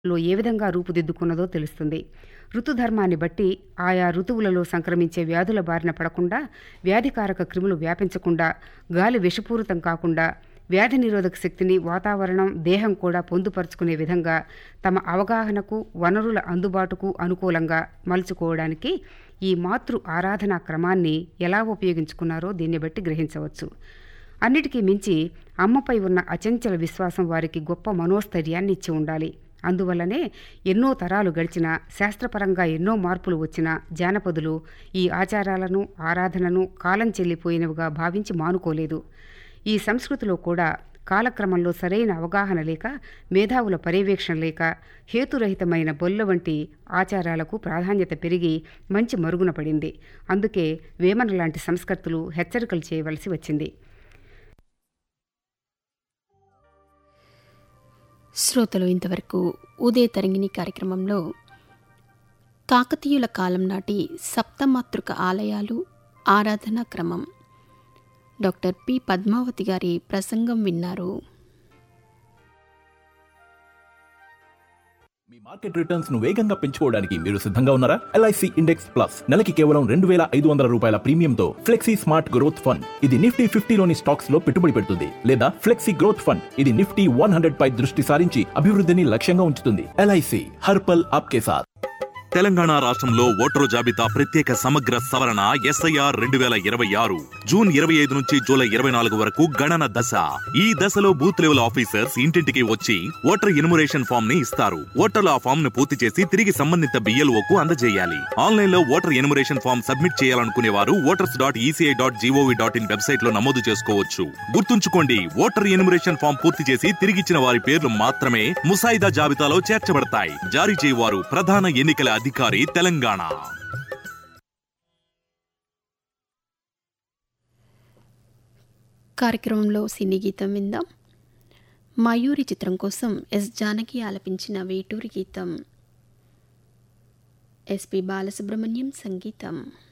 లో ఏ విధంగా రూపుదిద్దుకున్నదో తెలుస్తుంది ఋతుధర్మాన్ని బట్టి ఆయా ఋతువులలో సంక్రమించే వ్యాధుల బారిన పడకుండా వ్యాధికారక క్రిములు వ్యాపించకుండా గాలి విషపూరితం కాకుండా వ్యాధి నిరోధక శక్తిని వాతావరణం దేహం కూడా పొందుపరుచుకునే విధంగా తమ అవగాహనకు వనరుల అందుబాటుకు అనుకూలంగా మలుచుకోవడానికి ఈ మాతృ ఆరాధనా క్రమాన్ని ఎలా ఉపయోగించుకున్నారో దీన్ని బట్టి గ్రహించవచ్చు అన్నిటికీ మించి అమ్మపై ఉన్న అచంచల విశ్వాసం వారికి గొప్ప మనోస్థైర్యాన్ని ఇచ్చి ఉండాలి అందువల్లనే ఎన్నో తరాలు గడిచినా శాస్త్రపరంగా ఎన్నో మార్పులు వచ్చినా జానపదులు ఈ ఆచారాలను ఆరాధనను కాలం చెల్లిపోయినవిగా భావించి మానుకోలేదు ఈ సంస్కృతిలో కూడా కాలక్రమంలో సరైన అవగాహన లేక మేధావుల పర్యవేక్షణ లేక హేతురహితమైన బొల్ల వంటి ఆచారాలకు ప్రాధాన్యత పెరిగి మంచి మరుగున పడింది అందుకే వేమన లాంటి సంస్కర్తలు హెచ్చరికలు చేయవలసి వచ్చింది శ్రోతలు ఇంతవరకు ఉదయ తరంగిణి కార్యక్రమంలో కాకతీయుల కాలం నాటి సప్తమాతృక ఆలయాలు ఆరాధనా క్రమం డాక్టర్ పి పద్మావతి గారి ప్రసంగం విన్నారు మీ మార్కెట్ రిటర్న్స్ ను వేగంగా పెంచుకోవడానికి మీరు సిద్ధంగా ఉన్నారా ఎల్ఐసి ఇండెక్స్ ప్లస్ నెలకి కేవలం రెండు వేల ఐదు వందల రూపాయల ప్రీమియంతో ఫ్లెక్సీ స్మార్ట్ గ్రోత్ ఫండ్ ఇది నిఫ్టీ ఫిఫ్టీలోని స్టాక్స్ లో పెట్టుబడి పెడుతుంది లేదా ఫ్లెక్సీ గ్రోత్ ఫండ్ ఇది నిఫ్టీ వన్ హండ్రెడ్ పై దృష్టి సారించి అభివృద్ధిని లక్ష్యంగా ఉంచుతుంది ఎల్ఐసి హర్పల్ ఆప్కే సాత్ తెలంగాణ రాష్ట్రంలో ఓటరు జాబితా ప్రత్యేక సమగ్ర సవరణ ఎస్ఐఆర్ రెండు వేల ఇరవై ఆరు జూన్ ఇరవై ఐదు నుంచి జూలై ఇరవై నాలుగు వరకు గణన దశ ఈ దశలో బూత్ లెవెల్ ఆఫీసర్స్ ఇంటింటికి వచ్చి ఓటర్ ఎన్యుమరేషన్ ఫామ్ ని ఇస్తారు ఓటర్లు ఆ ఫామ్ ను పూర్తి చేసి తిరిగి సంబంధిత బిఎల్ఓకు అందజేయాలి ఆన్లైన్ లో ఓటర్ ఎన్యుమరేషన్ ఫామ్ సబ్మిట్ చేయాలనుకునే వారు voters dot ECI dot GOV dot in website లో నమోదు చేసుకోవచ్చు గుర్తుంచుకోండి ఓటర్ ఎన్యుమరేషన్ ఫామ్ పూర్తి చేసి తిరిగిచ్చిన వారి పేర్లు మాత్రమే ముసాయిదా జాబితాలో చేర్చబడతాయి జారీ చేయవారు ప్రధాన ఎన్నికల అధికారి తెలంగాణ కార్యక్రమంలో సినీ గీతం విందాం మయూరి చిత్రం కోసం ఎస్ జానకి ఆలపించిన వేటూరి గీతం ఎస్పి బాలసుబ్రహ్మణ్యం సంగీతం